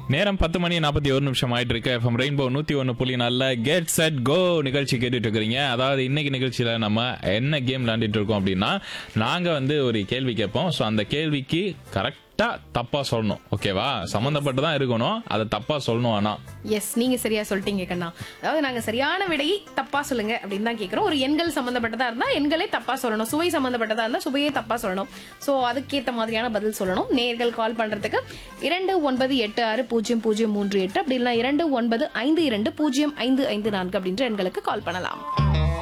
நேரம் பத்து மணி நாற்பத்தி ஒரு நிமிஷம் ஆயிட்டு இருக்கு எஃப்எம் ரெயின்போ நூத்தி ஒன்னு புள்ளி நல்ல கெட் செட் கோ நிகழ்ச்சி கேட்டுட்டு இருக்கிறீங்க அதாவது இன்னைக்கு நிகழ்ச்சியில நம்ம என்ன கேம் விளையாண்டுட்டு இருக்கோம் அப்படின்னா நாங்க வந்து ஒரு கேள்வி கேட்போம் ஸோ அந்த கேள்விக்கு கரெக்டா தப்பா சொல்லணும் ஓகேவா சம்மந்தப்பட்டு தான் இருக்கணும் அதை தப்பா சொல்லணும் ஆனா எஸ் நீங்க சரியா சொல்லிட்டீங்க கண்ணா அதாவது நாங்க சரியான விடையை தப்பா சொல்லுங்க அப்படின்னு தான் கேக்குறோம் ஒரு எண்கள் சம்பந்தப்பட்டதா இருந்தா எண்களே தப்பா சொல்லணும் சுவை சம்பந்தப்பட்டதா இருந்தா சுவையே தப்பா சொல்லணும் சோ அதுக்கேத்த மாதிரியான பதில் சொல்லணும் நேர்கள் கால் பண்றதுக்கு இரண்டு ஒன்பது எட்டு ஆறு பூஜ்ஜியம் பூஜ்ஜியம் மூன்று எட்டு அப்படி இல்லைன்னா இரண்டு ஒன்பது ஐந்து இரண்டு பூஜ்ஜியம் ஐந்து ஐந்து நான்கு அப்படின்ற எண்களுக்கு கால் பண்ணலாம்